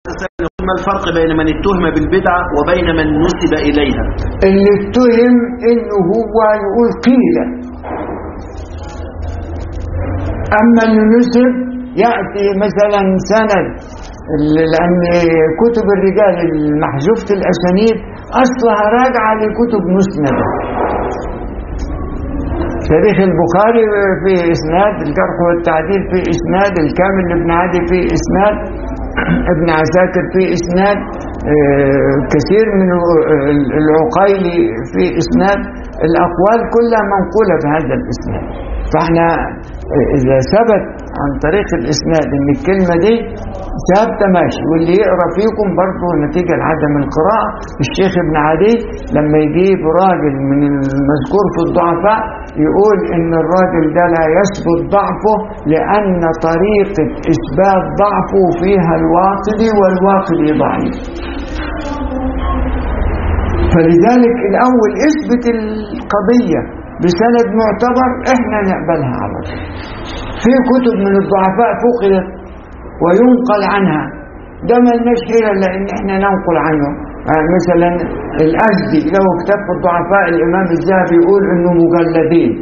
ما الفرق بين من اتهم بالبدعة وبين من نسب إليها اللي اتهم انه هو يقول قيل اما انه نسب ياتي مثلا سند لان كتب الرجال المحذوفه الاسانيد اصلها راجعه لكتب مسنده تاريخ البخاري في اسناد الجرح والتعديل في اسناد الكامل لابن عدي في اسناد ابن عساكر في اسناد آه، كثير من العقيلي في اسناد الاقوال كلها منقوله بهذا الاسناد فاحنا اذا ثبت عن طريق الاسناد ان الكلمه دي ثابته ماشي واللي يقرا فيكم برضه نتيجه لعدم القراءه الشيخ ابن عدي لما يجيب راجل من المذكور في الضعفاء يقول ان الراجل ده لا يثبت ضعفه لان طريقه اثبات ضعفه فيها الواقدي والواقدي ضعيف فلذلك الاول اثبت القضيه بسند معتبر احنا نقبلها على طول في كتب من الضعفاء فقدت وينقل عنها ده ما لناش حيلة لان احنا ننقل عنه يعني مثلا الازدي له كتاب في الضعفاء الامام الذهبي يقول انه مجلدين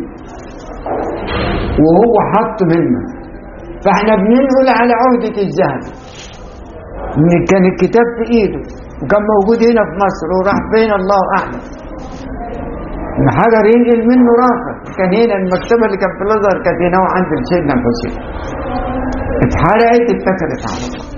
وهو حط منه فاحنا بننقل على عهدة الذهبي ان كان الكتاب في ايده وكان موجود هنا في مصر وراح فين الله اعلم حجر ينقل منه رافع كان هنا المكتبه اللي كانت في الازهر كانت هنا وعند سيدنا الحسين اتحرقت اتكلت على الله